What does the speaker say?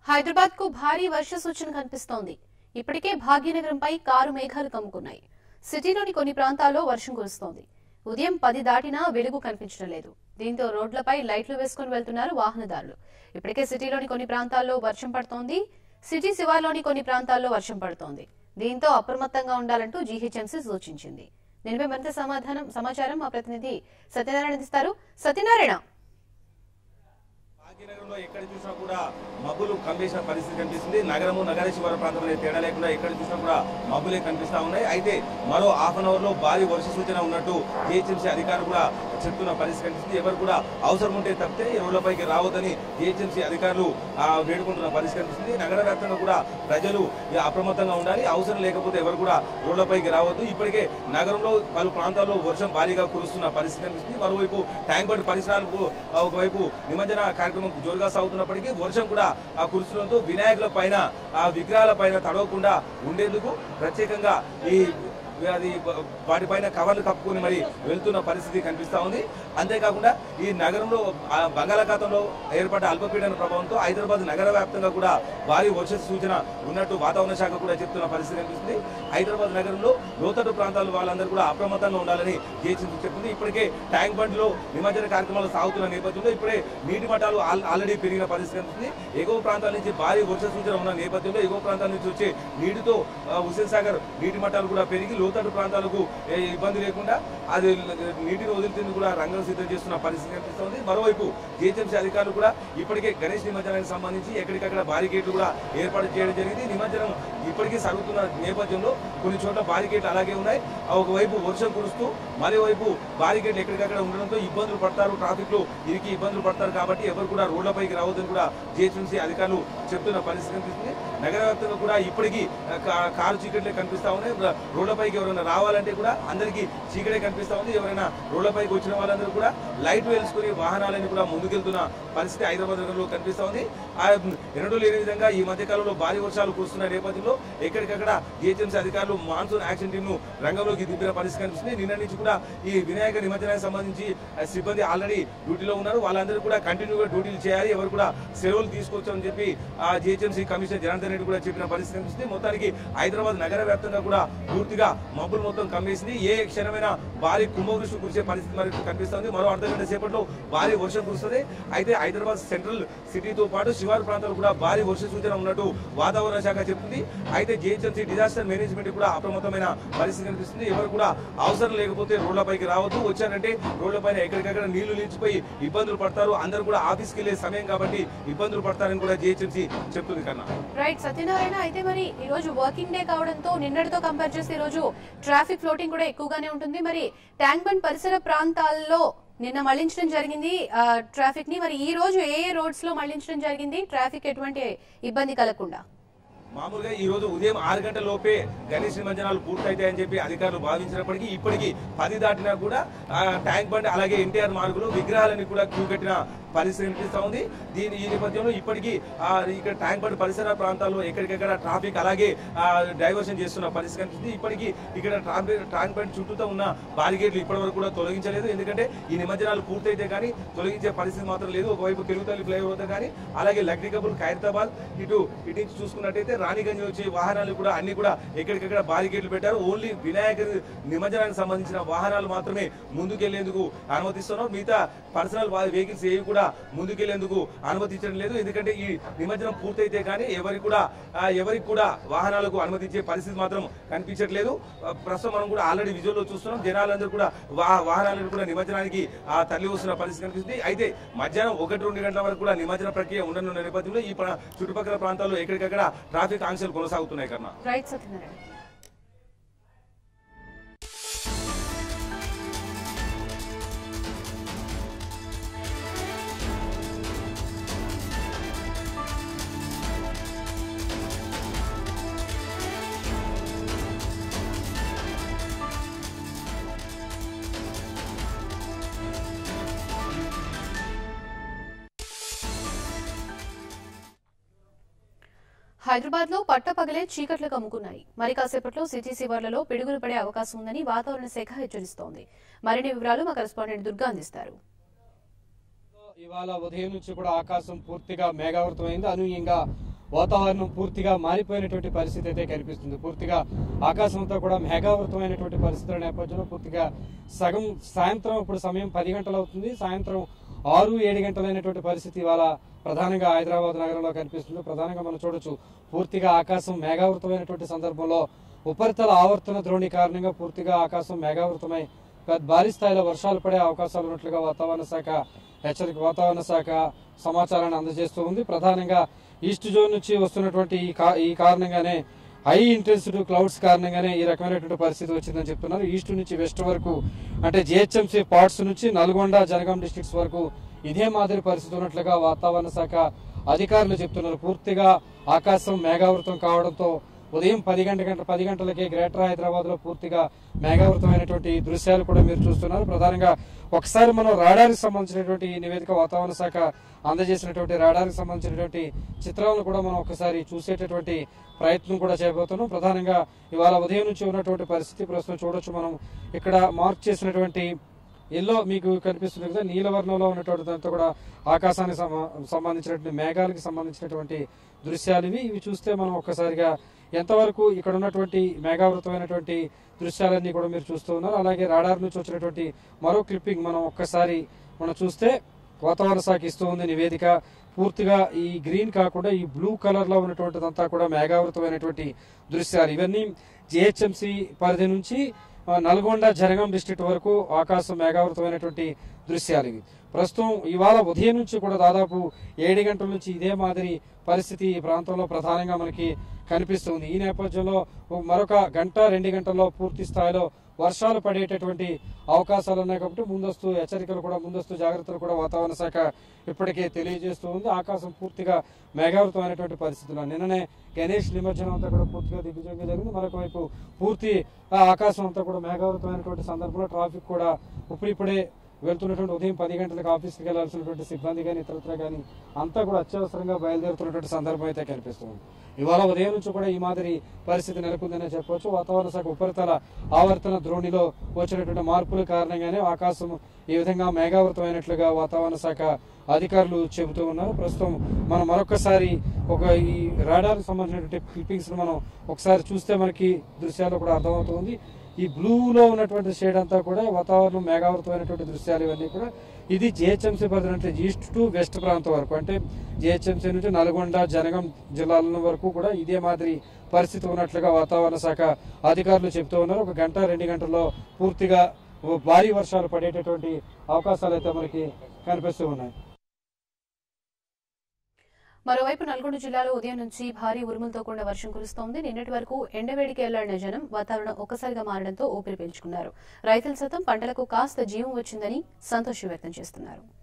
హైదరాబాద్ కు భారీ వర్ష సూచన కనిపిస్తోంది ఇప్పటికే భాగ్యనగరంపై కారు మేఘాలు కమ్ముకున్నాయి సిటీలోని కొన్ని ప్రాంతాల్లో వర్షం కురుస్తోంది ఉదయం పది దాటినా వెలుగు కనిపించడం లేదు దీంతో రోడ్లపై లైట్లు వేసుకుని వెళ్తున్నారు వాహనదారులు ఇప్పటికే సిటీలోని కొన్ని ప్రాంతాల్లో వర్షం పడుతోంది సిటీ శివార్లోని కొన్ని ప్రాంతాల్లో వర్షం పడుతోంది దీంతో అప్రమత్తంగా ఉండాలంటూ జీహెచ్ఎంసీ సూచించింది దీనిపై మరింత సమాధానం సమాచారం మా ప్రతినిధి సత్యనారాయణ అందిస్తారు సత్యనారాయణ భాగ్యనగరంలో ఎక్కడ చూసినా కూడా మబ్బులు కమ్మేసిన పరిస్థితి కనిపిస్తుంది నగరము నగర శివారు ప్రాంతం అనే తేడా లేకుండా ఎక్కడ చూసినా కూడా మబ్బులే కనిపిస్తా ఉన్నాయి అయితే మరో హాఫ్ అన్ అవర్ లో భారీ వర్ష సూచన ఉన్నట్టు జిహెచ్ఎంసీ అధికారులు కూడా చెప్తున్న పరిస్థితి కనిపిస్తుంది ఎవరు కూడా అవసరం ఉంటే తప్పితే ఈ రోడ్లపైకి రావద్దని జిహెచ్ఎంసీ అధికారులు ఆ, వేడుకుంటున్న పరిస్థితి కనిపిస్తుంది నగర వ్యాప్తంగా కూడా ప్రజలు ఈ అప్రమత్తంగా ఉండాలి అవసరం లేకపోతే ఎవరు కూడా రోడ్లపైకి రావద్దు ఇప్పటికే నగరంలో పలు ప్రాంతాల్లో వర్షం భారీగా కురుస్తున్న పరిస్థితి కనిపిస్తుంది మరోవైపు ట్యాంక్ బండ్ పరిసరాలకు ఆ, ఒకవైపు నిమజ్జన కార్యక్రమం జోరుగా సాగుతున్నప్పటికీ వర్షం కూడా ఆ కురుస్తుండటంతో వినాయకుల పైన ఆ విగ్రహాల పైన తడవకుండా ఉండేందుకు ప్రత్యేకంగా ఈ అది వాటిపైన కవర్లు కప్పుకొని మరి వెళ్తున్న పరిస్థితి కనిపిస్తా ఉంది అంతేకాకుండా ఈ నగరంలో ఆ బంగాళాఖాతంలో ఏర్పడ్డ అల్పపీడన ప్రభావంతో హైదరాబాద్ నగర వ్యాప్తంగా కూడా భారీ వర్ష సూచన ఉన్నట్టు వాతావరణ శాఖ కూడా చెప్తున్న పరిస్థితి కనిపిస్తుంది హైదరాబాద్ నగరంలో లోతట్టు ప్రాంతాల వాళ్ళందరూ కూడా అప్రమత్తంగా ఉండాలని జిహెచ్ఎంసీ చెప్తుంది ఇప్పటికే ట్యాంక్ బండ్లో నిమజ్జన కార్యక్రమాలు సాగుతున్న నేపథ్యంలో ఇప్పుడే నీటి మట్టాలు ఆల్- ఆల్రెడీ పెరిగిన పరిస్థితి కనిపిస్తుంది ఎగువ ప్రాంతాల నుంచి భారీ వర్ష సూచన ఉన్న నేపథ్యంలో ఎగువ ప్రాంతాల నుంచి వచ్చే నీటితో ఆ, హుస్సేన్ సాగర్ నీటి మట్టాలు కూడా పెరిగి లోతట్టు ప్రాంతాలకు ఏ ఇబ్బంది లేకుండా అది నీటిని వదిలితేందుకు కూడా రంగం సిద్ధం చేస్తున్న పరిస్థితి కనిపిస్తోంది మరోవైపు జిహెచ్ఎంసీ అధికారులు కూడా ఇప్పటికే గణేష్ నిమజ్జనానికి సంబంధించి ఎక్కడికక్కడ బారికేట్లు కూడా ఏర్పాటు చేయడం జరిగింది నిమజ్జనం ఇప్పటికీ సాగుతున్న నేపథ్యంలో కొన్ని చోట్ల బారికేట్లు అలాగే ఉన్నాయి ఆ ఒకవైపు వర్షం కురుస్తూ మరోవైపు బారికేట్లు ఎక్కడికక్కడ ఉండడంతో ఇబ్బందులు పడతారు ట్రాఫిక్ లో ఇరికి ఇబ్బందులు పడతారు కాబట్టి ఎవరు కూడా రోడ్లపైకి రావద్దని కూడా జిహెచ్ఎంసీ అధికారులు చెప్తున్న పరిస్థితి కనిపిస్తుంది నగర వ్యాప్తంగా కూడా ఇప్పటికీ ఆ, కా- కారు చీకట్లే కనిపిస్తా ఉన్నాయి ర- రోడ్లపైకి ఎవరైనా రావాలంటే కూడా అందరికీ చీకటే కనిపిస్తా ఉంది ఎవరైనా రోడ్లపైకి వచ్చిన వాళ్ళందరూ కూడా లైట్ వేసుకుని వాహనాలని కూడా ముందుకెళ్తున్న పరిస్థితి హైదరాబాద్ నగరంలో కనిపిస్తా ఉంది ఆ ఎన్నడూ లేని విధంగా ఈ మధ్య కాలంలో భారీ వర్షాలు కురుస్తున్న నేపథ్యంలో ఎక్కడికక్కడ జిహెచ్ఎంసీ అధికారులు మాన్సూన్ యాక్షన్ టీమ్ ను రంగంలోకి దింపిన పరిస్థితి కనిపిస్తుంది నిన్న నుంచి కూడా ఈ వినాయక నిమజ్జనానికి సంబంధించి ఆ, సిబ్బంది ఆల్రెడీ డ్యూటీలో ఉన్నారు వాళ్ళందరూ కూడా కంటిన్యూగా డ్యూటీలు చేయాలి ఎవరు కూడా సెలవులు తీసుకోవచ్చు అని చెప్పి ఆ జిహెచ్ఎంసీ కమిషనర్ జనార్దన్ రెడ్డి కూడా చెప్పిన పరిస్థితి కనిపిస్తుంది మొత్తానికి హైదరాబాద్ నగర వ్యాప్తంగా కూడా పూర్తిగా మబ్బులు మొత్తం కమ్మేసింది ఏ క్షణమైన భారీ కుంభవృష్టి కురిసే పరిస్థితి మరి కనిపిస్తుంది మరో అర్ధ గంట సేపట్లో భారీ వర్షం కురుస్తుంది అయితే హైదరాబాద్ సెంట్రల్ సిటీతో పాటు శివారు ప్రాంతాలు కూడా భారీ వర్ష సూచన ఉన్నట్టు వాతావరణ శాఖ చెప్తుంది అయితే జిహెచ్ఎంసీ డిజాస్టర్ మేనేజ్మెంట్ కూడా అప్రమత్తమైన పరిస్థితి కనిపిస్తుంది ఎవరు కూడా అవసరం లేకపోతే రోడ్లపైకి రావద్దు వచ్చారంటే రోడ్లపైన ఎక్కడికక్కడ నీళ్లు నిలిచిపోయి ఇబ్బందులు పడతారు అందరూ కూడా ఆఫీస్కి వెళ్ళే సమయం కాబట్టి ఇబ్బందులు పడతారని కూడా జిహెచ్ఎంసీ చెప్తుంది కన్నా రైట్ సత్యనారాయణ అయితే మరి ఈ రోజు వర్కింగ్ డే కావడంతో నిన్నటితో కంపేర్ చేస్తే ఈ రోజు ట్రాఫిక్ ఫ్లోటింగ్ కూడా ఎక్కువగానే ఉంటుంది మరి ట్యాంక్ బండ్ పరిసర ప్రాంతాల్లో నిన్న మళ్లించడం జరిగింది ట్రాఫిక్ ని మరి ఈ రోజు ఏ ఏ రోడ్స్ లో మళ్లించడం జరిగింది ట్రాఫిక్ ఎటువంటి ఇబ్బంది కలగకుండా మామూలుగా ఈ రోజు ఉదయం ఆరు గంటల లోపే గణేష్ నిమజ్జనాలు పూర్తయితాయని చెప్పి అధికారులు భావించినప్పటికీ ఇప్పటికీ పది దాటినా కూడా ఆ, ట్యాంక్ బండ్ అలాగే ఎన్టీఆర్ మార్గులో విగ్రహాలని కూడా క్యూ కట్టిన పరిస్థితి కనిపిస్తా ఉంది దీని ఈ నేపథ్యంలో ఇప్పటికీ ఆ, ఇక్కడ ట్యాంక్ బండ్ పరిసర ప్రాంతాల్లో ఎక్కడికెక్కడ ట్రాఫిక్ అలాగే ఆ, డైవర్షన్ చేస్తున్న పరిస్థితి కనిపిస్తుంది ఇప్పటికీ ఇక్కడ ట్రాఫిక్ ట్యాంక్ బండ్ చుట్టూతో ఉన్న బారిగేట్లు ఇప్పటి వరకు కూడా తొలగించలేదు ఎందుకంటే ఈ నిమజ్జనాలు పూర్తయితే కానీ తొలగించే పరిస్థితి మాత్రం లేదు ఒకవైపు తెలుగుతల్లి ఫ్లైఓవర్ వద్ద కానీ అలాగే లగ్నికబుల్ ఖైరతాబాద్ ఇటు ఇటు నుంచి చూసుకున్నట్టయితే రాణిగంజ్ వచ్చే వాహనాలు కూడా అన్ని కూడా ఎక్కడికక్కడ బారికేట్లు పెట్టారు ఓన్లీ వినాయక నిమజ్జనానికి సంబంధించిన వాహనాలు మాత్రమే ముందుకెళ్లేందుకు అనుమతిస్తున్నారు మిగతా పర్సనల్ వెహికల్స్ ఏవి కూడా ముందుకెళ్లేందుకు అనుమతించడం లేదు ఎందుకంటే ఈ నిమజ్జనం పూర్తయితే కానీ ఎవరికి కూడా ఆ, ఎవరికి కూడా వాహనాలకు అనుమతించే పరిస్థితి మాత్రం కనిపించట్లేదు ఆ, ప్రస్తుతం మనం కూడా ఆల్రెడీ విజువల్లో చూస్తున్నాం జనాలందరూ కూడా వా- వాహనాలను కూడా నిమజ్జనానికి ఆ, తరలి వస్తున్న పరిస్థితి కనిపిస్తుంది అయితే మధ్యాహ్నం ఒకటి రెండు గంటల వరకు కూడా నిమజ్జన ప్రక్రియ ఉండనున్న నేపథ్యంలో ఈ ప్రా- చుట్టుపక్కల ప్రాంతాల్లో ఎక్కడికక్కడ ట్రాఫిక్ ఆంక్షలు కొనసాగుతున్నాయి కన్నా రైట్ సత్యనారాయణ హైదరాబాద్ లో పట్టపగలే చీకట్లు కమ్ముకున్నాయి మరి కాసేపట్లో సిటీ శివార్లలో పిడుగులు పడే అవకాశం ఉందని వాతావరణ శాఖ హెచ్చరిస్తోంది మరిన్ని వివరాలు మా కరెస్పాండెంట్ దుర్గా అందిస్తారు ఇవాళ ఉదయం నుంచి కూడా ఆకాశం పూర్తిగా మేఘావృతమైంది అనూహ్యంగా వాతావరణం పూర్తిగా మారిపోయినటువంటి పరిస్థితి అయితే కనిపిస్తుంది పూర్తిగా ఆకాశం అంతా కూడా మేఘావృతమైనటువంటి పరిస్థితుల నేపథ్యంలో పూర్తిగా సగం సాయంత్రం ఇప్పుడు సమయం పది గంటలు అవుతుంది సాయంత్రం ఆరు ఏడు గంటలైనటువంటి పరిస్థితి ఇవాళ ప్రధానంగా హైదరాబాద్ నగరంలో కనిపిస్తుంది ప్రధానంగా మనం చూడొచ్చు పూర్తిగా ఆకాశం మేఘావృతమైనటువంటి సందర్భంలో ఉపరితల ఆవర్తన ద్రోణి కారణంగా పూర్తిగా ఆకాశం మేఘావృతమై పెద్ద భారీ స్థాయిలో వర్షాలు పడే అవకాశాలు ఉన్నట్లుగా వాతావరణ శాఖ హెచ్చరిక వాతావరణ శాఖ సమాచారాన్ని అందజేస్తూ ఉంది ప్రధానంగా ఈస్ట్ జోన్ నుంచి వస్తున్నటువంటి ఈ కా- ఈ కారణంగానే హై ఇంటెన్సిటీ క్లౌడ్స్ కారణంగానే ఈ రకమైనటువంటి పరిస్థితి వచ్చిందని చెప్తున్నారు ఈస్ట్ నుంచి వెస్ట్ వరకు అంటే జిహెచ్ఎంసీ పార్ట్స్ నుంచి నల్గొండ జనగాం డిస్ట్రిక్ట్స్ వరకు ఇదే మాదిరి పరిస్థితి ఉన్నట్లుగా వాతావరణ శాఖ అధికారులు చెప్తున్నారు పూర్తిగా ఆకాశం మేఘావృతం కావడంతో ఉదయం పది గంట గంట పది గంటలకే గ్రేటర్ హైదరాబాద్ లో పూర్తిగా మేఘావృతమైనటువంటి దృశ్యాలు కూడా మీరు చూస్తున్నారు ప్రధానంగా ఒకసారి మనం రాడారికి సంబంధించినటువంటి ఈ నివేదిక వాతావరణ శాఖ అందజేసినటువంటి రాడారికి సంబంధించినటువంటి చిత్రాలను కూడా మనం ఒకసారి చూసేటటువంటి ప్రయత్నం కూడా చేయబోతున్నాం ప్రధానంగా ఇవాళ ఉదయం నుంచి ఉన్నటువంటి పరిస్థితి ప్రస్తుతం చూడొచ్చు మనం ఇక్కడ మార్క్ చేసినటువంటి ఎల్లో మీకు కనిపిస్తుంది కదా నీలవర్ణంలో ఉన్నటువంటి దాంతో కూడా ఆకాశానికి సంబ- సంబంధించినటువంటి మేఘాలకి సంబంధించినటువంటి దృశ్యాలు ఇవి ఇవి చూస్తే మనం ఒక్కసారిగా ఎంతవరకు ఇక్కడ ఉన్నటువంటి మేఘావృతమైనటువంటి దృశ్యాలన్నీ కూడా మీరు చూస్తూ ఉన్నారు అలాగే రాడార్ నుంచి వచ్చినటువంటి మరో క్లిప్పింగ్ మనం ఒక్కసారి మనం చూస్తే వాతావరణ శాఖ ఇస్తూ ఉంది నివేదిక పూర్తిగా ఈ గ్రీన్ కాకుండా ఈ బ్లూ కలర్ లో ఉన్నటువంటిదంతా కూడా మేఘావృతమైనటువంటి దృశ్యాలు ఇవన్నీ జిహెచ్ఎంసి పరిధి నుంచి ఆ, నల్గొండ జనగాం డిస్ట్రిక్ట్ వరకు ఆకాశం మేఘావృతమైనటువంటి దృశ్యాలు ఇవి ప్రస్తుతం ఇవాళ ఉదయం నుంచి కూడా దాదాపు ఏడు గంటల నుంచి ఇదే మాదిరి పరిస్థితి ఈ ప్రాంతంలో ప్రధానంగా మనకి కనిపిస్తుంది ఈ నేపథ్యంలో ఓ మరొక గంట రెండు గంటల్లో పూర్తి స్థాయిలో వర్షాలు పడేటటువంటి అవకాశాలు ఉన్నాయి కాబట్టి ముందస్తు హెచ్చరికలు కూడా ముందస్తు జాగ్రత్తలు కూడా వాతావరణ శాఖ ఇప్పటికే తెలియజేస్తూ ఉంది ఆకాశం పూర్తిగా మేఘావృతమైనటువంటి పరిస్థితులు నిన్ననే గణేష్ నిమజ్జనం అంతా కూడా పూర్తిగా దిగ్విజయంగా జరిగింది మరొక వైపు పూర్తి ఆ ఆకాశం అంతా కూడా మేఘావృతమైనటువంటి సందర్భంలో ట్రాఫిక్ కూడా ఇప్పుడిప్పుడే వెళ్తున్నటువంటి ఉదయం పది గంటలకు ఆఫీస్కి వెళ్లాల్సినటువంటి సిబ్బంది కానీ ఇతరత్ర కానీ అంతా కూడా అత్యవసరంగా బయలుదేరుతున్నటువంటి సందర్భం అయితే కనిపిస్తుంది ఇవాళ ఉదయం నుంచి కూడా ఈ మాదిరి పరిస్థితి నెలకొందనే చెప్పవచ్చు వాతావరణ శాఖ ఉపరితల ఆవర్తన ద్రోణిలో వచ్చినటువంటి మార్పుల కారణంగానే ఆకాశం ఈ విధంగా మేఘావృతమైనట్లుగా వాతావరణ శాఖ అధికారులు చెబుతూ ఉన్నారు ప్రస్తుతం మనం మరొకసారి ఒక ఈ రాడార్కి సంబంధించినటువంటి క్లిప్పింగ్స్ మనం ఒకసారి చూస్తే మనకి దృశ్యాలు కూడా అర్థమవుతుంది ఈ బ్లూలో ఉన్నటువంటి షేడ్ అంతా కూడా వాతావరణం మేఘావృతమైనటువంటి దృశ్యాలు ఇవన్నీ కూడా ఇది జిహెచ్ఎంసీ పరిధి అంటే ఈస్ట్ టు వెస్ట్ ప్రాంతం వరకు అంటే జిహెచ్ఎంసీ నుంచి నల్గొండ జనగం జిల్లాల వరకు కూడా ఇదే మాదిరి పరిస్థితి ఉన్నట్లుగా వాతావరణ శాఖ అధికారులు చెబుతూ ఉన్నారు ఒక గంట రెండు గంటల్లో పూర్తిగా భారీ వర్షాలు పడేటటువంటి అవకాశాలు అయితే మనకి కనిపిస్తూ ఉన్నాయి మరోవైపు నల్గొండ జిల్లాలో ఉదయం నుంచి భారీ ఉరుములతో కూడిన వర్షం కురుస్తోంది నిన్నటి వరకు ఎండవేడికి వెళ్లాడిన జనం వాతావరణం ఒక్కసారిగా మారడంతో ఊపిరి పీల్చుకున్నారు రైతులు సైతం పంటలకు కాస్త జీవం వచ్చిందని సంతోషం వ్యక్తం చేస్తున్నారు